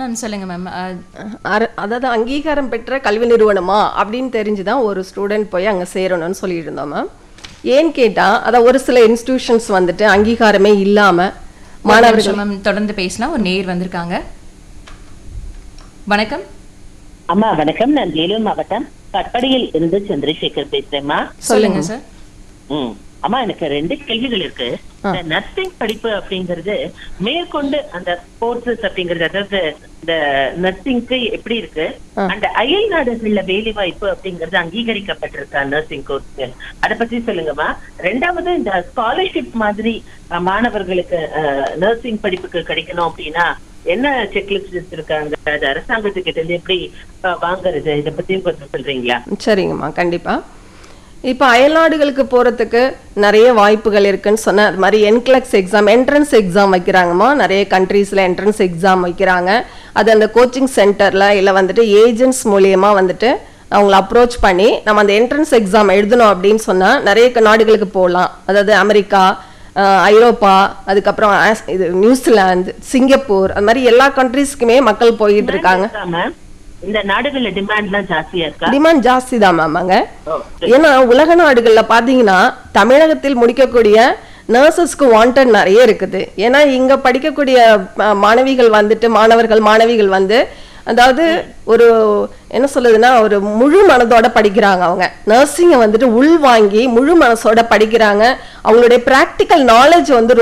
ma'am சொல்லுங்க ma'am அர- அதாவது அங்கீகாரம் பெற்ற கல்வி நிறுவனமா அப்படின்னு தெரிஞ்சுதான் ஒரு ஸ்டூடெண்ட் போய் அங்க சேரணும்னு சொல்லிட்டு இருந்தோம் மேம் ஏன்னு கேட்டா அதான் ஒரு சில இன்ஸ்டிடியூஷன்ஸ் வந்துட்டு அங்கீகாரமே இல்லாம மாணவர்கள் மேம் தொடர்ந்து பேசலாம் ஒரு நேர் வந்திருக்காங்க வணக்கம் அம்மா வணக்கம் நான் வேலூர் மாவட்டம் கட்படியில் இருந்து சந்திரசேகர் பேசுறேம்மா சொல்லுங்க சார் ம் அம்மா எனக்கு ரெண்டு கேள்விகள் இருக்கு இந்த நர்சிங் படிப்பு அப்படிங்கிறது மேற்கொண்டு அந்த கோர்சஸ் அப்படிங்கிறது அதாவது இந்த நர்சிங்க்கு எப்படி இருக்கு அந்த அயல் நாடுகள்ல வேலை வாய்ப்பு அப்படிங்கிறது அங்கீகரிக்கப்பட்டிருக்கா நர்சிங் கோர்ஸ்க்கு அத பத்தி சொல்லுங்கம்மா ரெண்டாவது இந்த ஸ்காலர்ஷிப் மாதிரி அஹ், மாணவர்களுக்கு நர்சிங் படிப்புக்கு கிடைக்கணும் அப்படின்னா என்ன செக்லிஸ்ட் வச்சிருக்காங்க அது அரசாங்கத்துக்கிட்ட இருந்து எப்படி அஹ், வாங்குறது இத பத்தியும் கொஞ்சம் சொல்றீங்களா சரிங்கம்மா கண்டிப்பா இப்போ அயல்நாடுகளுக்கு போறதுக்கு நிறைய வாய்ப்புகள் இருக்குன்னு சொன்னேன் அது மாதிரி என்க்ளக்ஸ் எக்ஸாம் என்ட்ரன்ஸ் எக்ஸாம் வைக்கிறாங்கம்மா நிறைய கண்ட்ரீஸ்ல என்ட்ரன்ஸ் எக்ஸாம் வைக்கிறாங்க அது அந்த கோச்சிங் சென்டர்ல இல்லை வந்துட்டு ஏஜென்ட்ஸ் மூலியமா வந்துட்டு அவங்கள அப்ரோச் பண்ணி நம்ம அந்த என்ட்ரன்ஸ் எக்ஸாம் எழுதணும் அப்படின்னு சொன்னா நிறைய க- நாடுகளுக்கு போகலாம் அதாவது அமெரிக்கா அஹ், ஐரோப்பா அதுக்கப்புறம் ஆஸ்- இது நியூசிலாந்து சிங்கப்பூர் அது மாதிரி எல்லா கண்ட்ரீஸ்க்குமே மக்கள் போயிட்டு இருக்காங்க இருக்கா மேம் இந்த நாடுகள்ல டிமாண்ட் எல்லாம் ஜாஸ்தியா இருக்கா டிமாண்ட் ஜாஸ்தி தான் மேம் அங்க ஓ, ஏன்னா உலக நாடுகள்ல பாத்தீங்கன்னா தமிழகத்தில் முடிக்கக்கூடிய நர்சஸ்க்கு வாண்டட் நிறைய இருக்குது ஏன்னா இங்க படிக்கக்கூடிய அஹ், மாணவிகள் வந்துட்டு மாணவர்கள் மாணவிகள் வந்து அதாவது ஒரு என்ன சொல்லுதுன்னா ஒரு முழு மனதோட படிக்கிறாங்க அவங்க நர்சிங்கை வந்துட்டு உள் வாங்கி முழு மனசோட படிக்கிறாங்க அவங்களுடைய பிராக்டிக்கல் நாலேஜ் வந்து